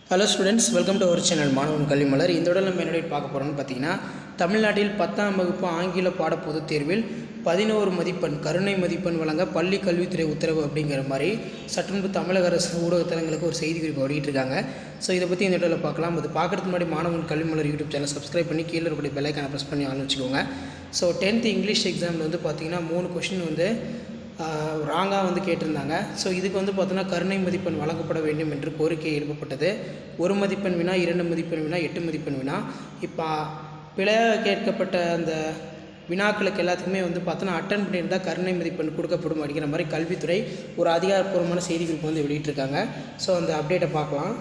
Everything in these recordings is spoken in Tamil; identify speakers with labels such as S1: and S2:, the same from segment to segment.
S1: hello students welcome to our channel மாணவன் கல்வி மலர் இந்த உடல் நம்ம என்னுடைய பார்க்க போகிறோம்னு பார்த்தீங்கன்னா தமிழ்நாட்டில் பத்தாம் வகுப்பு ஆங்கில பாட பொதுத் தேர்வில் பதினோரு மதிப்பெண் கருணை மதிப்பெண் வழங்க பள்ளி கல்வித்துறை உத்தரவு அப்படிங்கிற மாதிரி சற்றுமுன்பு தமிழக அரசு ஊடகத்தலங்களுக்கு ஒரு செய்தி குறிப்பு வெளியிட்டிருக்காங்க ஸோ இதை பற்றி இந்த இடத்துல பார்க்கலாம் அது பார்க்குறதுக்கு முன்னாடி மாணவன் கல்வி மலர் யூடியூப் சேனல் சப்ஸ்கிரைப் பண்ணி கீழே இருக்கக்கூடிய பெல்லைக்கான ப்ரெஸ் பண்ணி ஆன் வச்சுக்கோங்க ஸோ டென்த் இங்கிலீஷ் எக்ஸாமில் வந்து பார்த்தீங்கன்னா மூணு கொஷின் வந்து ராங்காக வந்து கேட்டிருந்தாங்க ஸோ இதுக்கு வந்து பார்த்தோன்னா கருணை மதிப்பெண் வழங்கப்பட வேண்டும் என்று கோரிக்கை எழுப்பப்பட்டது ஒரு மதிப்பெண் வினா இரண்டு மதிப்பெண் வினா எட்டு மதிப்பெண் வினா இப்போ பிழையாக கேட்கப்பட்ட அந்த வினாக்களுக்கு எல்லாத்துக்குமே வந்து பார்த்தோன்னா அட்டன் பண்ணியிருந்தால் கருணை மதிப்பெண் கொடுக்கப்படும் அப்படிங்கிற மாதிரி கல்வித்துறை ஒரு அதிகாரப்பூர்வமான செய்தி குறிப்பு வந்து வெளியிட்டிருக்காங்க ஸோ அந்த அப்டேட்டை பார்க்கலாம்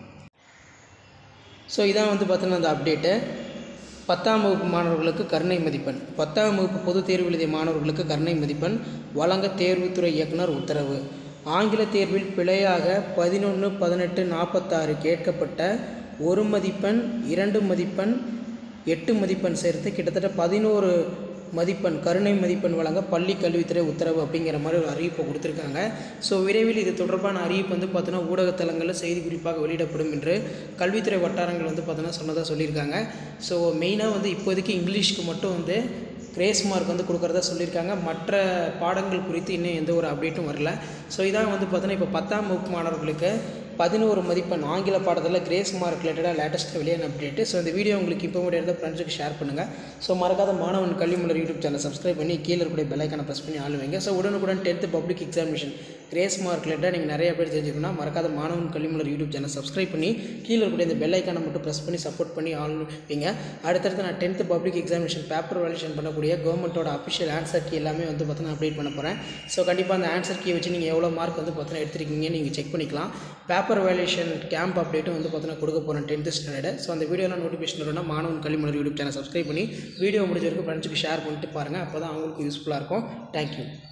S1: ஸோ இதான் வந்து பார்த்தோன்னா அந்த அப்டேட்டு பத்தாம் வகுப்பு மாணவர்களுக்கு கருணை மதிப்பெண் பத்தாம் வகுப்பு பொதுத் தேர்வு எழுதிய மாணவர்களுக்கு கருணை மதிப்பெண் வழங்க தேர்வுத்துறை இயக்குனர் உத்தரவு ஆங்கில தேர்வில் பிழையாக பதினொன்று பதினெட்டு நாற்பத்தாறு கேட்கப்பட்ட ஒரு மதிப்பெண் இரண்டு மதிப்பெண் எட்டு மதிப்பெண் சேர்த்து கிட்டத்தட்ட பதினோரு மதிப்பெண் கருணை மதிப்பெண் வழங்க பள்ளி கல்வித்துறை உத்தரவு அப்படிங்கிற மாதிரி ஒரு அறிவிப்பை கொடுத்துருக்காங்க ஸோ விரைவில் இது தொடர்பான அறிவிப்பு வந்து பார்த்தோன்னா ஊடகத்தலங்களில் செய்தி குறிப்பாக வெளியிடப்படும் என்று கல்வித்துறை வட்டாரங்கள் வந்து பார்த்தோன்னா சொன்னதாக சொல்லியிருக்காங்க ஸோ மெயினாக வந்து இப்போதைக்கு இங்கிலீஷ்க்கு மட்டும் வந்து கிரேஸ் மார்க் வந்து கொடுக்குறதா சொல்லியிருக்காங்க மற்ற பாடங்கள் குறித்து இன்னும் எந்த ஒரு அப்டேட்டும் வரல ஸோ இதான் வந்து பார்த்தோன்னா இப்போ பத்தாம் வகுப்பு மாணவர்களுக்கு பதினோரு மதிப்பெண் ஆங்கில பாடத்தில் கிரேஸ் மார்க் ரிலேட்டடாக லேட்டஸ்ட்டாக வெளியான அப்டேட்டு ஸோ இந்த வீடியோ உங்களுக்கு இப்போ முடியாது இருந்தால் ஃப்ரெண்ட்ஸுக்கு ஷேர் பண்ணுங்கள் ஸோ மறக்காத மாணவன் கல்விமலர் யூடியூப் சேனல் சப்ஸ்கிரைப் பண்ணி கீழே இருக்கக்கூடிய பெல்லைக்கான ப்ரெஸ் பண்ணி ஆள் வைங்க ஸோ உடனுக்குடன் tenth public examination grace mark ரிலேட்டடாக நீங்கள் நிறைய பேர் தெரிஞ்சுக்கணும் மறக்காத மாணவன் கல்விமலர் யூடியூப் சேனல் சப்ஸ்கிரைப் பண்ணி கீழே இருக்கக்கூடிய இந்த பெல்லைக்கானை மட்டும் ப்ரெஸ் பண்ணி சப்போர்ட் பண்ணி ஆள் வைங்க அடுத்தடுத்து நான் tenth public examination paper valuation பண்ணக்கூடிய கவர்மெண்ட்டோட அஃபிஷியல் ஆன்சர் கீ எல்லாமே வந்து பார்த்தீங்கன்னா அப்டேட் பண்ண போகிறேன் ஸோ கண்டிப்பாக அந்த ஆன்சர் கீ வச்சு நீங்கள் எவ்வளோ மார்க் வந்து பார்த்தீங்கன்னா எடுத்திருக்கீங்கன்னு நீங்கள் செக் பண்ணிக்கலாம் பேப்பர் வேலேஷன் கேம்ப் அப்டேட்டும் வந்து பார்த்தீங்கன்னா கொடுக்க போகிறேன் டென்த்து ஸ்டாண்டர்டு ஸோ அந்த வீடியோலாம் நோட்டிஃபிகேஷன் வரணும் மாணவன் கல்விமலர் யூடியூப் சேனல் சப்ஸ்கிரைப் பண்ணி வீடியோ முடிஞ்ச வரைக்கும் ஃப்ரெண்ட்ஸுக்கு ஷேர் பண்ணிட்டு பாருங்கள் அப்போ தான் அவங்களுக்கு யூஸ்ஃபுல்லாக இருக்கும் தேங்க்யூ